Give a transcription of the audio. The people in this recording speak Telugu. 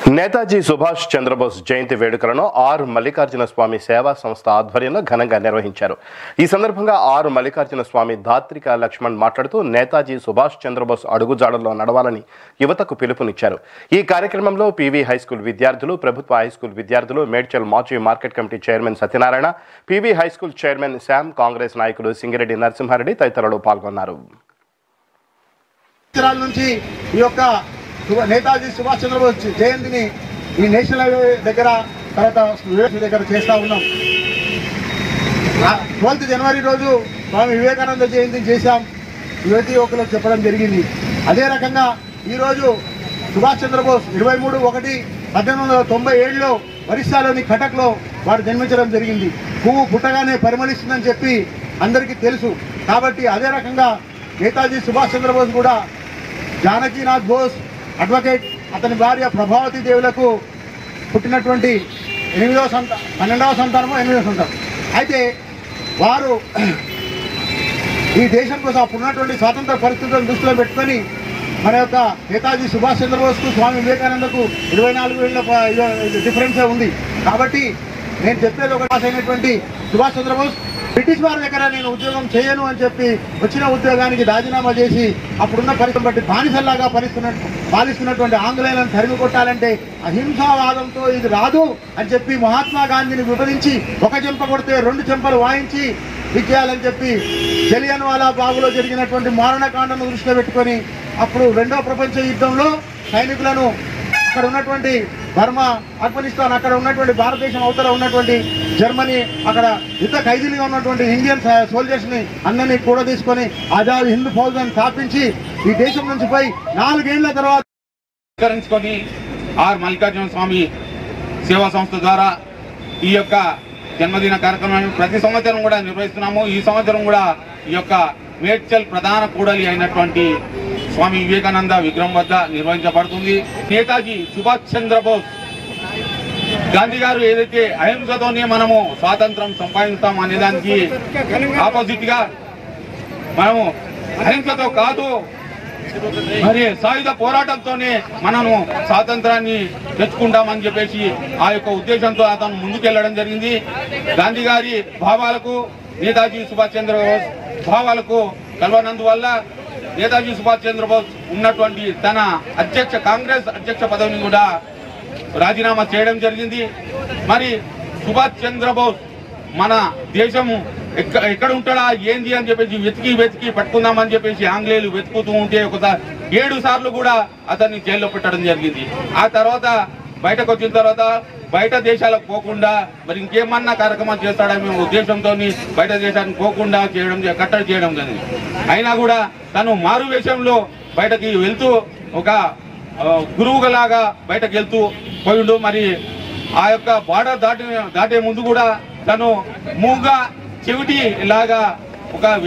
నేతాజీ సుభాష్ చంద్రబోస్ జయంతి వేడుకలను ఆర్ మల్లికార్జున స్వామి సేవా సంస్థ ఆధ్వర్యంలో ఘనంగా నిర్వహించారు ఈ సందర్భంగా ఆర్ మల్లికార్జున స్వామి ధాత్రిక లక్ష్మణ్ మాట్లాడుతూ నేతాజీ సుభాష్ చంద్రబోస్ అడుగుజాడల్లో నడవాలని యువతకు పిలుపునిచ్చారు ఈ కార్యక్రమంలో పీవీ హైస్కూల్ విద్యార్థులు ప్రభుత్వ హైస్కూల్ విద్యార్థులు మేడ్చల్ మాజీ market committee chairman Satyanarayana PV high school chairman Shyam Congress నాయకులు సింగిరెడ్డి నరసింహారెడ్డి తదితరులు పాల్గొన్నారు సంవత్సరాల నుంచి ఈ యొక్క సు- నేతాజీ సుభాష్ చంద్రబోస్ జయంతిని ఈ నేషనల్ హైవే దగ్గర తర్వాత వివేక్ దగ్గర చేస్తా ఉన్నాం ట్వెల్త్ జనవరి రోజు స్వామి వివేకానంద జయంతిని చేశాం యువతి యువకులకు చెప్పడం జరిగింది అదే రకంగా ఈరోజు సుభాష్ చంద్రబోస్ ఇరవై మూడు ఒకటి పద్దెనిమిది వందల తొంభై ఏడులో ఒరిస్సాలోని కటక్లో వారు జన్మించడం జరిగింది పువ్వు పుట్టగానే పరిమళిస్తుందని చెప్పి అందరికీ తెలుసు కాబట్టి అదే రకంగా నేతాజీ సుభాష్ చంద్రబోస్ కూడా జానకీనాథ్ బోస్ అడ్వకేట్ అతని భార్య ప్రభావతి దేవులకు పుట్టినటువంటి ఎనిమిదవ సంత పన్నెండవ సంతానమో ఎనిమిదవ సంతానం అయితే వారు ఈ దేశం కోసం అప్పుడు ఉన్నటువంటి స్వాతంత్ర పరిస్థితులను దృష్టిలో పెట్టుకొని మన యొక్క నేతాజీ సుభాష్ చంద్రబోస్కు స్వామి వివేకానందకు ఇరవై నాలుగు ఏళ్ళ డిఫరెన్సే ఉంది కాబట్టి నేను చెప్పేది ఒక పాస్ అయినటువంటి సుభాష్ చంద్రబోస్ బ్రిటిష్ వారి దగ్గర నేను ఉద్యోగం చేయను అని చెప్పి వచ్చిన ఉద్యోగానికి రాజీనామా చేసి అప్పుడున్న పరిస్థితిని బట్టి బానిసల్లాగా పరిస్తున్న పాలిస్తున్నటువంటి ఆంగ్లేయులను తరిమి కొట్టాలంటే అహింసావాదంతో ఇది రాదు అని చెప్పి మహాత్మా గాంధీని విభజించి ఒక చెంప కొడితే రెండు చెంపలు వాయించి ఇచ్చేయాలని చెప్పి జలియన్ వాలా బాగులో జరిగినటువంటి మారణకాండను దృష్టిలో పెట్టుకొని అప్పుడు రెండో ప్రపంచ యుద్ధంలో సైనికులను అక్కడ ఉన్నటువంటి బర్మా ఆఫ్ఘనిస్తాన్ అక్కడ ఉన్నటువంటి భారతదేశం అవతల ఉన్నటువంటి జర్మనీ అక్కడ యుద్ధ ఖైదీలుగా ఉన్నటువంటి ఇండియన్ సోల్జర్స్ ని అందరినీ కూడా తీసుకొని ఆజాద్ హింద్ ఫౌజ్ అని స్థాపించి ఈ దేశం నుంచి పోయి నాలుగేళ్ల తర్వాత పురస్కరించుకొని ఆర్ మల్లికార్జున స్వామి సేవా సంస్థ ద్వారా ఈ యొక్క జన్మదిన కార్యక్రమాన్ని ప్రతి సంవత్సరం కూడా నిర్వహిస్తున్నాము ఈ సంవత్సరం కూడా ఈ యొక్క మేడ్చల్ ప్రధాన కూడలి అయినటువంటి స్వామి వివేకానంద విగ్రహం వద్ద నిర్వహించబడుతుంది నేతాజీ సుభాష్ చంద్రబోస్ గాంధీ గారు ఏదైతే అహింసతోనే మనము స్వాతంత్రం సంపాదిస్తాం అనే దానికి ఆపోజిట్ గా మనము అహింసతో కాదు మరి సాయుధ పోరాటంతోనే మనము స్వాతంత్రాన్ని తెచ్చుకుంటామని చెప్పేసి ఆ యొక్క ఉద్దేశంతో అతను ముందుకెళ్లడం జరిగింది గాంధీ గారి భావాలకు నేతాజీ సుభాష్ చంద్రబోస్ భావాలకు కలవనందువల్ల నేతాజీ సుభాష్ చంద్రబోస్ ఉన్నటువంటి తన అధ్యక్ష కాంగ్రెస్ అధ్యక్ష పదవిని కూడా రాజీనామా చేయడం జరిగింది మరి సుభాష్ చంద్రబోస్ మన దేశము ఎక్క ఎక్కడ ఉంటాడా ఏంది అని చెప్పేసి వెతికి వెతికి పట్టుకుందామని చెప్పేసి ఆంగ్లేయులు వెతుకుతూ ఉంటే ఒకసారి ఏడు సార్లు కూడా అతన్ని జైల్లో పెట్టడం జరిగింది ఆ తర్వాత బయటకు వచ్చిన తర్వాత బయట దేశాలకు పోకుండా మరి ఇంకేమన్నా కార్యక్రమాలు చేస్తాడనే ఉద్దేశంతో బయట దేశానికి పోకుండా చేయడం కట్టడి చేయడం జరిగింది అయినా కూడా తను మారు వేషంలో బయటకి వెళ్తూ ఒక ఆ, గురువులాగా బయటకు వెళ్తూ పోయిండు మరి ఆ యొక్క బార్డర్ దాటి దాటే ముందు కూడా తను మూగా చెవిటి లాగా ఒక